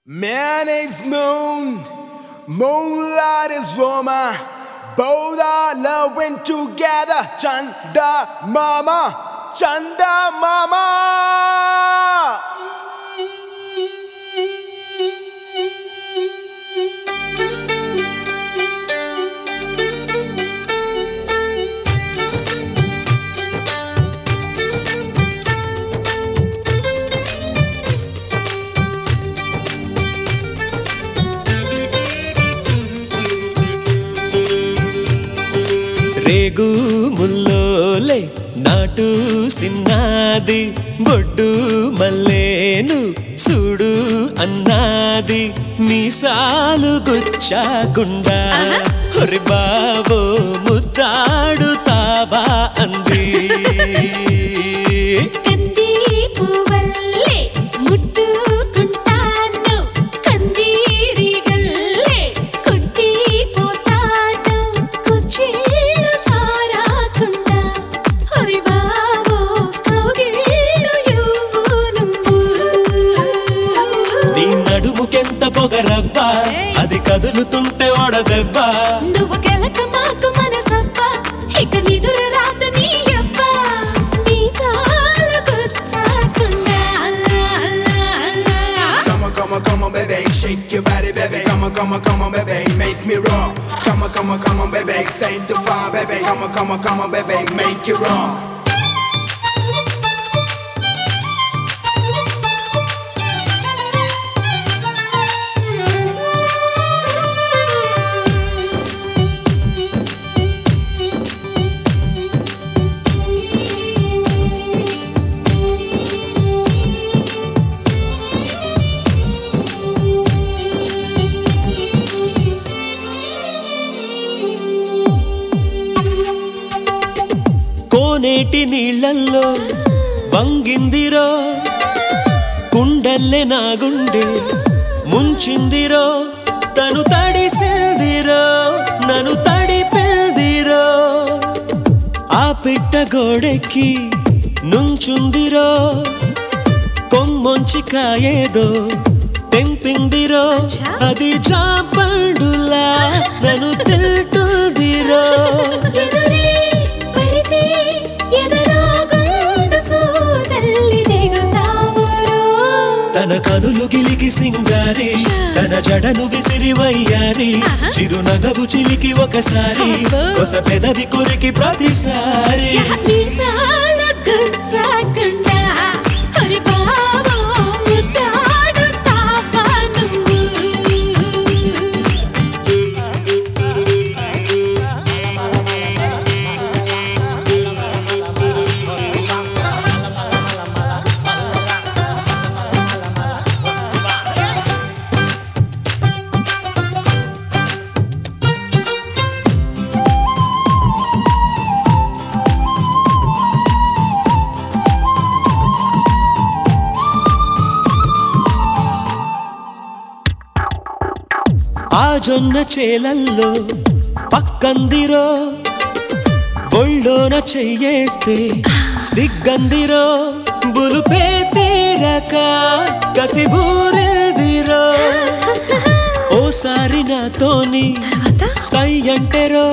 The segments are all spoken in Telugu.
Man is moon, moonlight is woman. Both are loving together. Chanda mama, Chanda mama. రేగు ముల్లోలే నాటు సిన్నాది బొడ్డు మల్లేను చూడు అన్నాది మీసాలు గుచ్చాకుండా హొరి బావో ముద్దాడుతావా అంది కంది పువ్వల్లే ముట్టుకుంటాను కందిరిగల్లే కొట్టిపోతాను కుచ్చిళ్ళు చారాకుండా హరి బాబో కౌగిళ్ళు ఇవ్వు నువ్వు నీ నడుముకెంత పొగరవ్వా అది కదులుతుంటే ఓడదెబ్బా నువ్వు గెలక మాకు మనసవ్వా ఇక నిదురు రాదు నీ అబ్బ మీసాలు గుచ్చాకుండా Come on, come on, come on, baby, shake your body, baby. Come on, come on, come on, baby, make me rock. Come on, come on, come on, baby, say the fire, baby. Come on, come on, come on, baby, make it rock. కోనేటి నీళ్ళల్లో వంగిందిరో కుండల్లే నా గుండె ముంచిందిరో తను తడిసిందిరో నన్ను తడిపిందిరో ఆ పిట్ట గోడెక్కి నుంచుందిరో కొమ్మొంచి కాయేదో తెంపిందిరో అది చాపండులా నన్ను తింటుందిరో ఎదురే పడితే ఎదలో గుండు సూదల్లి దిగుతావురో తన కనులు గిలికి సింగారి తన జడను విసిరి వయ్యారి చిరునగవు చిలికి ఒకసారి అబ్బో. కొస పెదవి కొరికి ప్రతిసారి మీసాల గుచ్చాకుండా హరి బాబో ముద్దాడుతావా నువ్వు ఆ జొన్న చేలల్లో పక్కందిరో ఒళ్ళోన చెయ్యేస్తే సిగ్గందిరో బులుపే తీరక కసిబూరెదిరో ఓసారి నాతోని సై అంటేరో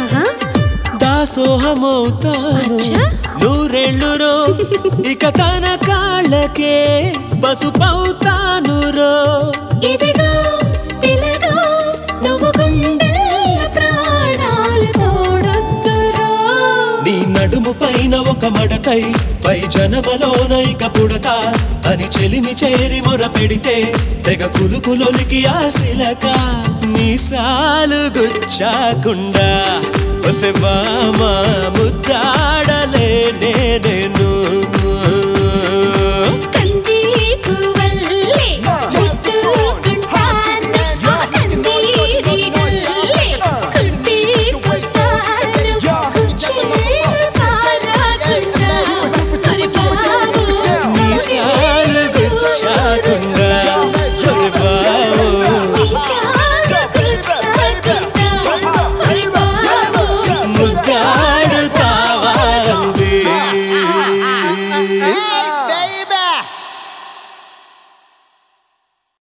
దాసోహమవుతాను అచ్చా. నూరెళ్ళురో ఇక తన కాళ్ళకే పసుపవుతాను రో ఇదిగో పిలగో నువ్వు గుండెల ప్రాణాలు తోడొద్దురో నీ నడుము పైన ఒక మడతై పై జనమలోన ఇక పుడతా అని చెలిమి చేరి మొర పెడితే తెగ కులుకులొలికి ఆశిలక మీసాలు గుచ్చాకుండా ఒసె మామ ముద్దాడలే నేనే